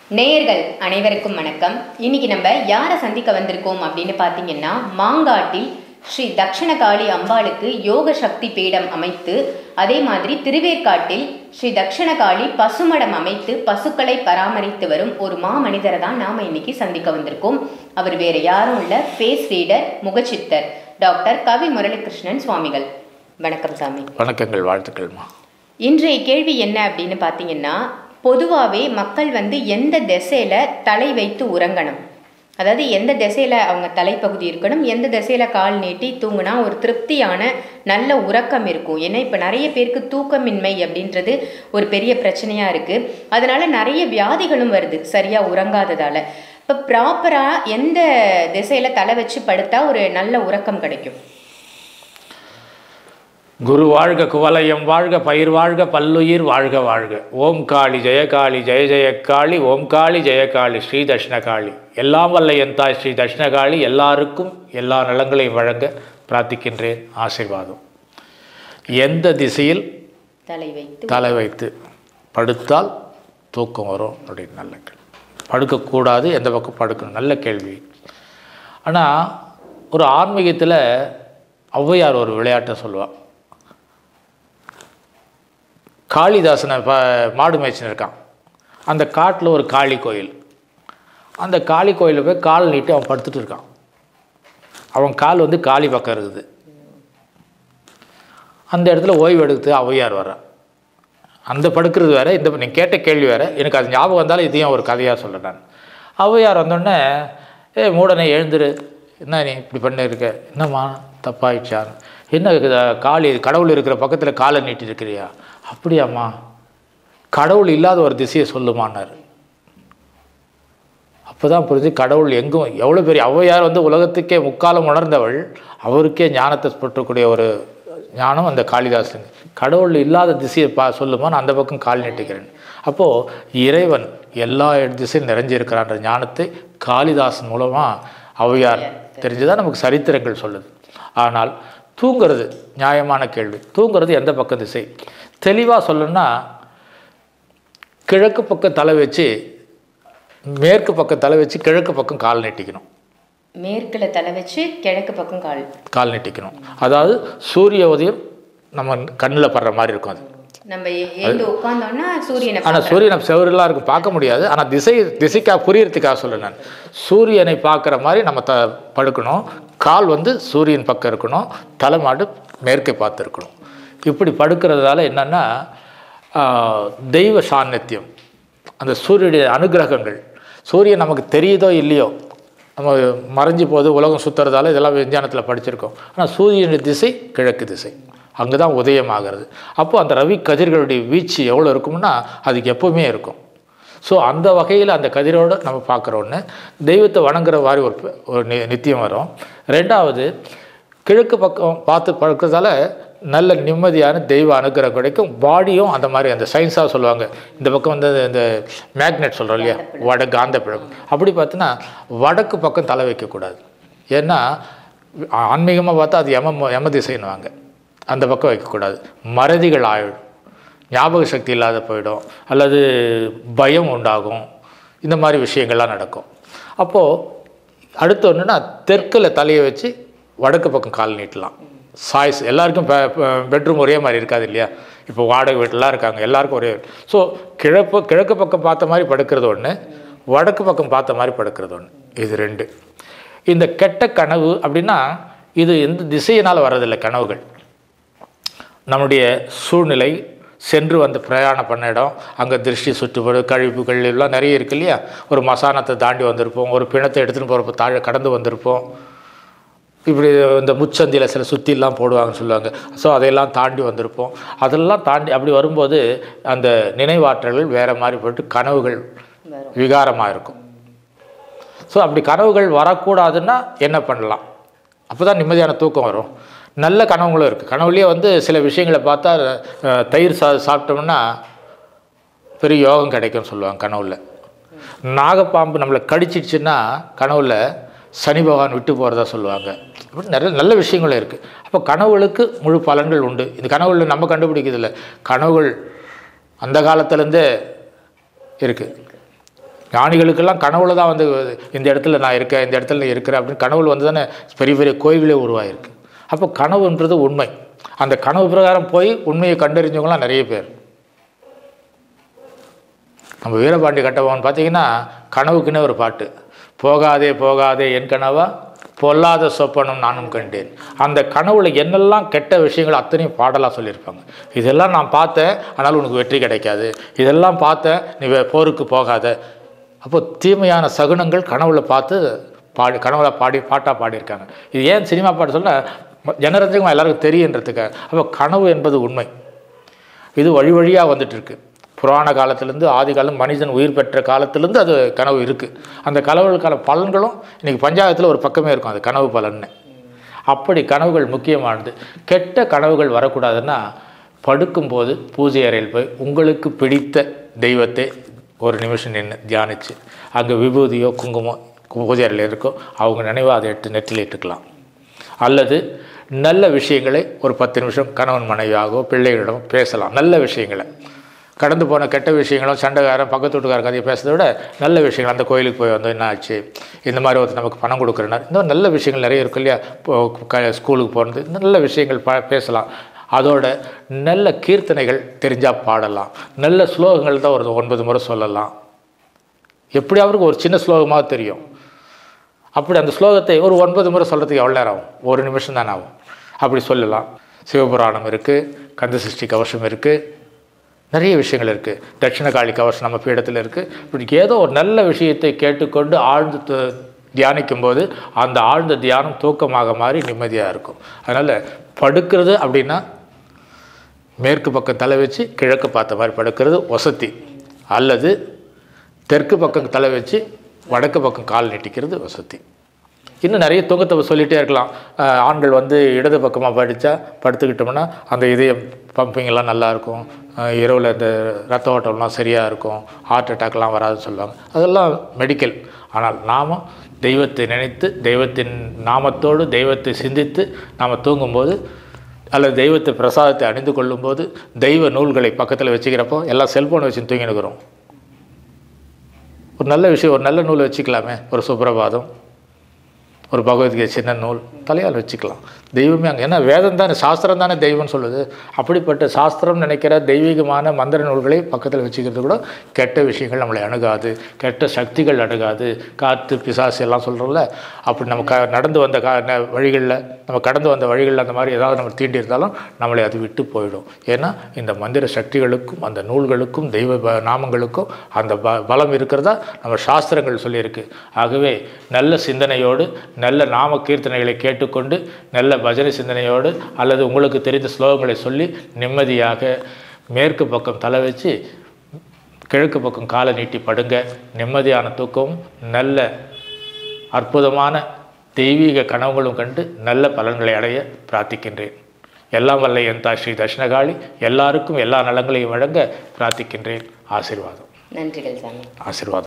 நேயர்கள் அனைவருக்கும் வணக்கம் இன்னைக்கு நம்ம யாரை சந்திக்க வந்திருக்கோம் அப்படின்னு பார்த்தீங்கன்னா மாங்காட்டில் ஸ்ரீ தக்ஷணகாளி அம்பாளுக்கு யோக சக்தி பீடம் அமைத்து அதே மாதிரி திருவேற்காட்டில் ஸ்ரீ தக்ஷணகாளி பசுமடம் அமைத்து பசுக்களை பராமரித்து வரும் ஒரு மாமனிதரை தான் நாம இன்னைக்கு சந்திக்க வந்திருக்கோம் அவர் வேற யாரும் இல்ல ஃபேஸ் ரீடர் முகச்சித்தர் டாக்டர் கவி முரளிகிருஷ்ணன் சுவாமிகள் வணக்கம் சாமி வணக்கங்கள் வாழ்த்துக்கள்மா இன்றைய கேள்வி என்ன அப்படின்னு பார்த்தீங்கன்னா பொதுவாகவே மக்கள் வந்து எந்த திசையில் தலை வைத்து உறங்கணும் அதாவது எந்த திசையில் அவங்க தலைப்பகுதி இருக்கணும் எந்த திசையில் கால் நீட்டி தூங்குனா ஒரு திருப்தியான நல்ல உறக்கம் இருக்கும் ஏன்னா இப்போ நிறைய பேருக்கு தூக்கமின்மை அப்படின்றது ஒரு பெரிய பிரச்சனையாக இருக்குது அதனால நிறைய வியாதிகளும் வருது சரியாக உறங்காததால் இப்போ ப்ராப்பராக எந்த திசையில் தலை வச்சு படுத்தா ஒரு நல்ல உறக்கம் கிடைக்கும் குரு வாழ்க குவலயம் வாழ்க பயிர் வாழ்க பல்லுயிர் வாழ்க வாழ்க ஓம் காளி ஜெயகாளி ஜெய ஜெயக்காளி ஓம் காளி ஜெயகாளி ஸ்ரீ தட்சிணகாளி எல்லாம் வல்ல என் தாய் ஸ்ரீ தட்சிணகாளி எல்லாருக்கும் எல்லா நலங்களையும் வழங்க பிரார்த்திக்கின்றேன் ஆசீர்வாதம் எந்த திசையில் தலை வைத்து தலை வைத்து படுத்தால் தூக்கம் வரும் அப்படின்னு நல்ல கேள்வி படுக்கக்கூடாது எந்த பக்கம் படுக்கணும் நல்ல கேள்வி ஆனால் ஒரு ஆன்மீகத்தில் ஔவையார் ஒரு விளையாட்டை சொல்லுவாள் காளிதாசனை ப மாடு மேய்ச்சின்னு இருக்கான் அந்த காட்டில் ஒரு காளி கோயில் அந்த காளி கோயிலில் போய் கால் நீட்டி அவன் படுத்துட்டு இருக்கான் அவன் கால் வந்து காளி பக்கம் இருக்குது அந்த இடத்துல ஓய்வு எடுத்து ஔவையார் வர்றான் அந்த படுக்கிறது வேற இந்த நீ கேட்ட கேள்வி வேற எனக்கு அது ஞாபகம் வந்தாலும் இதையும் ஒரு கதையாக சொல்கிறேன் நான் ஔவையார் வந்தோடனே ஏ மூடனே எழுந்துரு என்ன நீ இப்படி பண்ண இருக்க என்னம்மா தப்பாயிடுச்சா என்ன இது, காளி கடவுள் இருக்கிற பக்கத்தில் காலை நீட்டி இருக்கிறியா அப்படியாம்மா கடவுள் இல்லாத ஒரு திசையை சொல்லுமான்னாரு அப்போ தான் புரிஞ்சு கடவுள் எங்கும் எவ்வளோ பெரிய ஔவையார் வந்து உலகத்துக்கே முக்காலம் உணர்ந்தவள் அவருக்கே ஞானத்தை பெற்றக்கூடிய ஒரு ஞானம் அந்த காளிதாசன் கடவுள் இல்லாத திசையை பா சொல்லுமா நான் அந்த பக்கம் கால் நீட்டுகிறேன் அப்போது இறைவன் எல்லா திசையும் நிறைஞ்சிருக்கிறான்ற ஞானத்தை காளிதாசன் மூலமாக ஔவையார் தெரிஞ்சுதான் நமக்கு சரித்திரங்கள் சொல்லுது ஆனால் தூங்குறது நியாயமான கேள்வி தூங்குறது எந்த பக்கம் திசை தெளிவாக சொல்லணும்னா கிழக்கு பக்கம் தலை வச்சு மேற்கு பக்கம் தலை வச்சு கிழக்கு பக்கம் கால் நீட்டிக்கணும் மேற்குல தலை வச்சு கிழக்கு பக்கம் கால் கால் நீட்டிக்கணும் அதாவது சூரிய உதயம் நம்ம கண்ணில் படுற மாதிரி இருக்கும் அது நம்ம எ- எழுந்து உட்கார்ந்தோம்னா சூரியனை ஆனால் சூரியனை செவரெல்லாம் இருக்கும் பார்க்க முடியாது ஆனால் திசை திசைக்காக புரியறதுக்காக சொல்ல நான் சூரியனை பார்க்குற மாதிரி நம்ம த படுக்கணும் கால் வந்து சூரியன் பக்கம் இருக்கணும் தலைமாடு மேற்கை பார்த்து இருக்கணும் இப்படி படுக்கிறதால என்னென்னா தெய்வ சாநித்தியம் அந்த சூரியனுடைய அனுகிரகங்கள் சூரியன் நமக்கு தெரியுதோ இல்லையோ நம்ம மறைஞ்சு போகுது உலகம் சுற்றுறதால இதெல்லாம் விஞ்ஞானத்தில் படிச்சிருக்கோம் ஆனால் சூரியனுடைய திசை கிழக்கு திசை அங்கே தான் உதயமாகிறது அப்போ அந்த ரவி கதிர்களுடைய வீச்சு எவ்வளோ இருக்கும்னா அதுக்கு எப்போவுமே இருக்கும் ஸோ அந்த வகையில் அந்த கதிரோடு நம்ம பார்க்குற ஒன்று தெய்வத்தை வணங்குற மாதிரி ஒரு ப- ஒரு நி நித்தியம் வரும் ரெண்டாவது கிழக்கு பக்கம் பார்த்து படுக்கிறதால நல்ல நிம்மதியான தெய்வ அனுகிரகம் கிடைக்கும் பாடியும் அந்த மாதிரி அந்த சயின்ஸாக சொல்லுவாங்க இந்த பக்கம் வந்து இந்த மேக்னெட் சொல்கிறோம் இல்லையா வட காந்த பிழப்பு அப்படி பார்த்தீங்கன்னா வடக்கு பக்கம் தலை வைக்கக்கூடாது ஏன்னா ஆன்மீகமாக பார்த்தா அது யம யம திசைன்னுவாங்க அந்த பக்கம் வைக்கக்கூடாது மறதிகள் ஆயிடும் ஞாபக சக்தி இல்லாத போயிடும் அல்லது பயம் உண்டாகும் இந்த மாதிரி விஷயங்கள்லாம் நடக்கும் அப்போது அடுத்து ஒன்றுனா தெற்கில் தலையை வச்சு வடக்கு பக்கம் கால் நீட்டலாம் சாய்ஸ் எல்லாருக்கும் பெட்ரூம் ஒரே மாதிரி இருக்காது இல்லையா இப்போ வாடகை வீட்டிலாம் இருக்காங்க எல்லாருக்கும் ஒரே ஸோ கிழப்பு கிழக்கு பக்கம் பார்த்த மாதிரி படுக்கிறது ஒன்று வடக்கு பக்கம் பார்த்த மாதிரி படுக்கிறது ஒன்று இது ரெண்டு இந்த கெட்ட கனவு அப்படின்னா இது எந்த திசையினால் வர்றதில்லை கனவுகள் நம்முடைய சூழ்நிலை சென்று வந்து பிரயாணம் பண்ண இடம் அங்கே திருஷ்டி சுற்றுப்பாடு கழிப்புகள் எல்லாம் நிறைய இருக்கு இல்லையா ஒரு மசானத்தை தாண்டி வந்திருப்போம் ஒரு பிணத்தை எடுத்துகிட்டு போகிறப்ப தாழ கடந்து வந்திருப்போம் இப்படி இந்த முச்சந்தியில் சில சுத்திலாம் போடுவாங்கன்னு சொல்லுவாங்க ஸோ அதையெல்லாம் தாண்டி வந்திருப்போம் அதெல்லாம் தாண்டி அப்படி வரும்போது அந்த நினைவாற்றல்கள் வேறு மாதிரி போட்டு கனவுகள் வரும் விகாரமாக இருக்கும் ஸோ அப்படி கனவுகள் வரக்கூடாதுன்னா என்ன பண்ணலாம் அப்போ தான் நிம்மதியான தூக்கம் வரும் நல்ல கனவுகளும் இருக்குது கனவுலேயே வந்து சில விஷயங்களை பார்த்தா அஹ், தயிர் சா சாப்பிட்டோம்னா பெரிய யோகம் கிடைக்கும்னு சொல்லுவாங்க கனவுல நாகப்பாம்பு நம்மளை கடிச்சிடுச்சுன்னா கனவுல சனி பகவான் விட்டு போகிறதா சொல்லுவாங்க இப்படி நிறைய நல்ல விஷயங்களும் இருக்குது அப்போ கனவுகளுக்கு முழு பலன்கள் உண்டு இந்த கனவுகளில் நம்ம கண்டுபிடிக்கிறதில்ல கனவுகள் அந்த காலத்துலேருந்தே இருக்குது ஞானிகளுக்கெல்லாம் கனவுல தான் வந்து இந்த இடத்துல நான் இருக்கேன் இந்த இடத்துல நான் இருக்கிறேன் அப்படின்னு கனவுல வந்து தானே பெரிய பெரிய கோயில்களே உருவாயிருக்கு அப்போ கனவுன்றது உண்மை அந்த கனவு பிரகாரம் போய் உண்மையை கண்டறிஞ்சவங்களாம் நிறைய பேர் நம்ம வீரபாண்டி கட்டபொம்மன் பார்த்தீங்கன்னா கனவுக்குன்னே ஒரு பாட்டு போகாதே போகாதே என் கனவா பொல்லாத சொப்பனம் நானும் கண்டேன் அந்த கனவுல என்னெல்லாம் கெட்ட விஷயங்கள் அத்தனையும் பாடலாக சொல்லியிருப்பாங்க இதெல்லாம் நான் பார்த்தேன் ஆனால் உனக்கு வெற்றி கிடைக்காது இதெல்லாம் பார்த்தேன் நீ வே- போருக்கு போகாத அப்போ தீமையான சகுனங்கள் கனவுல பார்த்து பாடி கனவுல பாடி பாட்டாக பாடியிருக்காங்க இது ஏன் சினிமா பாட்டு சொல்ல ஜனரஞ்சகமாக எல்லாருக்கும் தெரியுன்றதுக்காக அப்போ கனவு என்பது உண்மை இது வழி வழியாக வந்துட்டு இருக்கு புராண காலத்திலேருந்து ஆதி காலம் மனிதன் உயிர் பெற்ற காலத்திலேருந்து அது கனவு இருக்குது அந்த கனவுகளுக்கான பலன்களும் இன்றைக்கி பஞ்சாயத்தில் ஒரு பக்கமே இருக்கும் அது கனவு பலன்னு அப்படி கனவுகள் முக்கியமானது கெட்ட கனவுகள் வரக்கூடாதுன்னா படுக்கும்போது பூஜை அறையில் போய் உங்களுக்கு பிடித்த தெய்வத்தை ஒரு நிமிஷம் நின்று தியானித்து அங்கே விபூதியோ குங்குமோ பூஜை அறையில் இருக்கோ அவங்க நினைவாக அதை எடுத்து நெற்றில் இட்டுக்கலாம் அல்லது நல்ல விஷயங்களை ஒரு பத்து நிமிஷம் கணவன் மனைவியாகவோ பிள்ளைகளிடம் பேசலாம் நல்ல விஷயங்களை கடந்து போன கெட்ட விஷயங்களும் சண்டைக்காரன் பக்கத்து வீட்டுக்கார கதையை பேசுறதை விட நல்ல விஷயங்கள் அந்த கோயிலுக்கு போய் வந்தோம் என்ன ஆச்சு இந்த மாதிரி ஒருத்தர் நமக்கு பணம் கொடுக்குறனார் இந்த மாதிரி நல்ல விஷயங்கள் நிறைய இருக்கு இல்லையா இப்போ க ஸ்கூலுக்கு போகிறது இந்த நல்ல விஷயங்கள் ப பேசலாம் அதோட நல்ல கீர்த்தனைகள் தெரிஞ்சால் பாடலாம் நல்ல ஸ்லோகங்கள் தான் ஒரு ஒன்பது முறை சொல்லலாம் எப்படி அவருக்கு ஒரு சின்ன ஸ்லோகமாக தெரியும் அப்படி அந்த ஸ்லோகத்தை ஒரு ஒன்பது முறை சொல்கிறதுக்கு எவ்வளோ நேரம் ஆகும் ஒரு நிமிஷம் தானே ஆகும் அப்படி சொல்லலாம் சிவபுராணம் இருக்குது கந்தசஷ்டி கவசம் இருக்குது நிறைய விஷயங்கள் இருக்குது தட்சிணகாளி கவசம் நம்ம பீடத்தில் இருக்குது இப்படி ஏதோ ஒரு நல்ல விஷயத்தை கேட்டுக்கொண்டு ஆழ்ந்து து- தியானிக்கும்போது அந்த ஆழ்ந்த தியானம் தூக்கமாக மாறி நிம்மதியாக இருக்கும் அதனால் படுக்கிறது அப்படின்னா மேற்கு பக்கம் தலை வச்சு கிழக்கு பார்த்த மாதிரி படுக்கிறது வசதி அல்லது தெற்கு பக்கம் தலை வச்சு வடக்கு பக்கம் கால் நீட்டிக்கிறது வசதி இன்னும் நிறைய தூக்கத்தை சொல்லிகிட்டே இருக்கலாம் அஹ் ஆண்கள் வந்து இடது பக்கமாக படித்தா படுத்துக்கிட்டோம்னா அந்த இதயம் பம்பிங் எல்லாம் நல்லா இருக்கும் அஹ் இரவில் இந்த ரத்த ஓட்டம்லாம் சரியாக இருக்கும் ஹார்ட் அட்டாக்லாம் வராதுன்னு சொல்லுவாங்க அதெல்லாம் மெடிக்கல் ஆனால் நாம் தெய்வத்தை நினைத்து தெய்வத்தின் நாமத்தோடு தெய்வத்தை சிந்தித்து நாம் தூங்கும்போது அல்லது தெய்வத்தை பிரசாதத்தை அணிந்து கொள்ளும்போது தெய்வ நூல்களை பக்கத்தில் வச்சுக்கிறப்போ எல்லாம் செல்ஃபோனை வச்சு தூங்கினுக்கிறோம் ஒரு நல்ல விஷயம் ஒரு நல்ல நூல் வச்சுக்கலாமே ஒரு சுப்பிரபாதம் ஒரு பகவத்கீதை சின்ன நூல் தலையால் வச்சுக்கலாம் தெய்வமே அங்கே ஏன்னா வேதம் தானே சாஸ்திரம் தானே தெய்வம்னு சொல்லுது அப்படிப்பட்ட சாஸ்திரம் நினைக்கிற தெய்வீகமான மந்திர நூல்களை பக்கத்தில் வச்சுக்கிறது கூட கெட்ட விஷயங்கள் நம்மளை அணுகாது கெட்ட சக்திகள் அணுகாது காற்று பிசாசு எல்லாம் சொல்கிறோம்ல அப்படி நம்ம க நடந்து வந்த கா வழிகளில் நம்ம கடந்து வந்த வழிகளில் அந்த மாதிரி ஏதாவது நம்ம தீண்டி இருந்தாலும் நம்மளை அது விட்டு போயிடும் ஏன்னா இந்த மந்திர சக்திகளுக்கும் அந்த நூல்களுக்கும் தெய்வ ப- நாமங்களுக்கும் அந்த ப பலம் இருக்கிறதா நம்ம சாஸ்திரங்கள் சொல்லியிருக்கு ஆகவே நல்ல சிந்தனையோடு நல்ல நாம கீர்த்தனைகளை கேட்டுக்கொண்டு நல்ல பஜனை சிந்தனையோடு அல்லது உங்களுக்கு தெரிந்த ஸ்லோகங்களை சொல்லி நிம்மதியாக மேற்கு பக்கம் தலை வச்சு கிழக்கு பக்கம் காலை நீட்டி படுங்க நிம்மதியான தூக்கமும் நல்ல அற்புதமான தெய்வீக கனவுகளும் கண்டு நல்ல பலன்களை அடைய பிரார்த்திக்கின்றேன் எல்லாம் வல்ல என் தாய் ஸ்ரீ தட்சிணகாளி எல்லாருக்கும் எல்லா நலங்களையும் வழங்க பிரார்த்திக்கின்றேன் ஆசீர்வாதம் நன்றிகள் சாமி ஆசீர்வாதம்